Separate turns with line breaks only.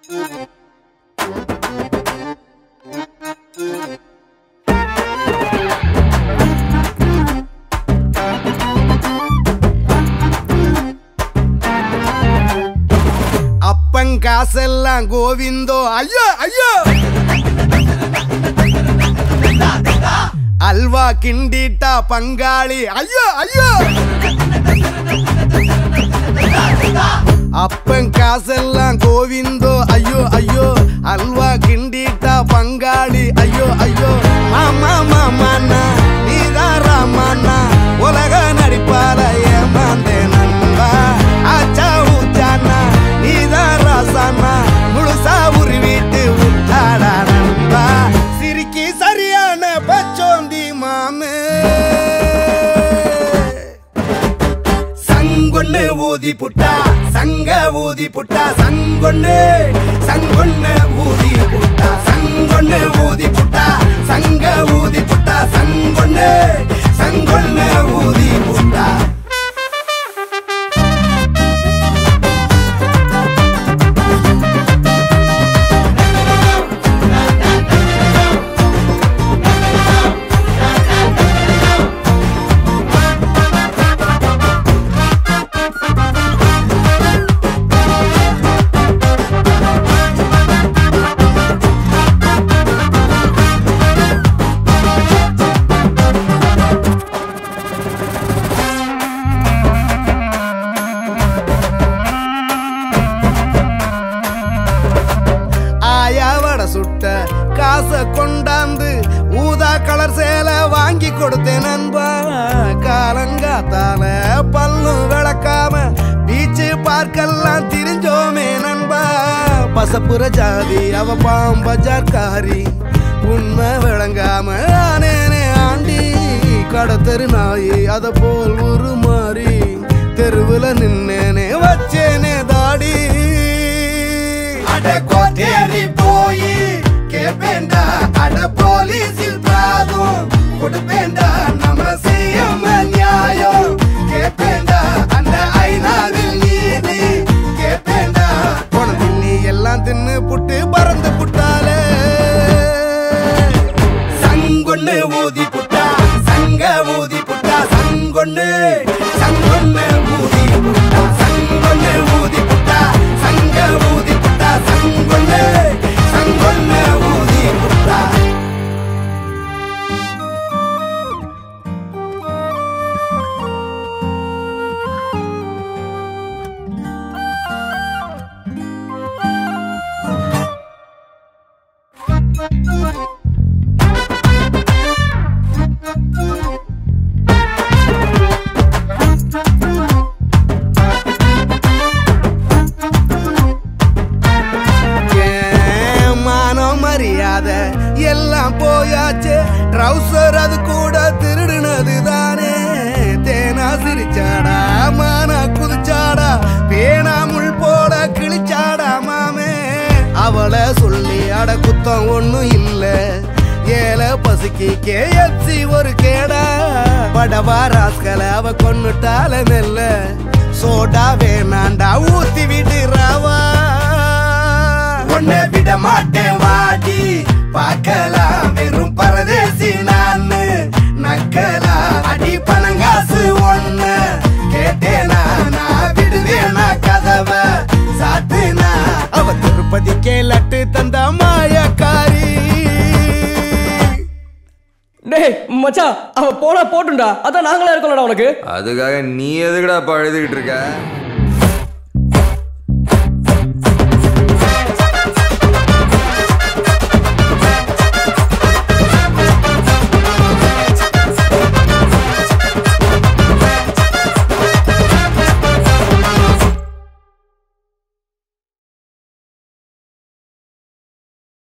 அப்பன் காசெல்லாம் கோவிந்தோ ஐயோ ஐயோ அல்வா கிண்டிட்டா பங்காளி ஐயோ ஐயோ அப்பன் காசெல்லாம் கோவிந்தோ ஐயோ ஐயோ அல்வா கிண்டிட்டா பங்காளி ஐயோ ஐயோ மாமா மாமாண்ணா நீதான் ராமாண்ணா உலக நடிப்பால ஏமாந்தே நண்பா ஆச்சா ஊச்சாண்ணா நீதான் ராசாண்ணா முழுசா உருவிட்டு விட்டாடா நண்பா சிரிக்கி சரியான பச்சோந்தி மாமே சங்கொன்னு ஊதி புட்டா சங்க ஊதி புட்டா சங்கொன்னு சங்கொன்னு ஊதி புட்டா சங்கொன்னு ஊதி புட்டா சங்க ஊதி புட்டா சங்கொன்னு சங்கொன்னு ஊதி புட்டா ஆயா வடை சுட்ட காசை கொண்டாந்து ஊதா கலர் சேலை வாங்கி கொடுத்தேன் நண்பா காலங்காத்தால பல்லும் விளக்காம பீச்சு பார்க்கெல்லாம் திரிஞ்சோமே நண்பா பசப்புற ஜாதி அவ பாம்பஜார்காரி உண்மை விளங்காம ஆனேனே ஆண்டி கடத்தரு நாயி அத போல் உருமாறி தெருவுல நின்னேனே வச்சேனே தாடி அட கோட்டேரி போய் கேப்பேண்டா அட போலீஸில் பிராதும் கொடுப்பேண்டா நம்ம செய்யாம நியாயம் கேப்பேண்டா அந்த ஐநாவில் நீதி கேப்பேண்டா போன தின்னி எல்லாம் தின்னு புட்டு பறந்து புட்டாலே சங்கொன்னு ஊதி புட்டா சங்க ஊதி புட்டா சங்கொன்னு சங்கொன்னு ஊதி புட்டா சங்கொன்னு ஊதி புட்டா சங்க ஊதி புட்டா சங்கொன்னு சங்கொன்னு ஊதி புட்டா ஏன் மானம் மரியாதை எல்லாம் போயாச்சு ட்ரௌசர் அது கூட திருடுனது தானே தேனா சிரிச்சாடா மானா குதிச்சாடா பேனா முள் போல கிழிச்சாடா மாமே அவளை சொல்லி அட குத்தம் ஒண்ணும் இல்ல ஏல பசிக்கு கேஎஃப்சி ஒரு கேடா படவா ராஸ்கல அவ கொன்னுட்டால மெல்ல சோடா வேணாண்டா ஊத்தி விடுறாவா உன்னை விட மாட்டேன் வாடி பார்க்கலாம் வெறும் பரதேசி நானு நக்கலா அடி பணங்காசு ஒண்ணு கேட்டேனா நான் விடுவேனா கதவை சாத்துனா அவ திருப்பதிக்கே லட்டு தந்த மாயக்காரி
டேய் மச்சான் அவ போனா போட்டுண்டா அதான் நாங்களே இருக்கோம்டா உனக்கு
அதுக்காக நீ எதுக்குடா பழுதுகிட்டு இருக்க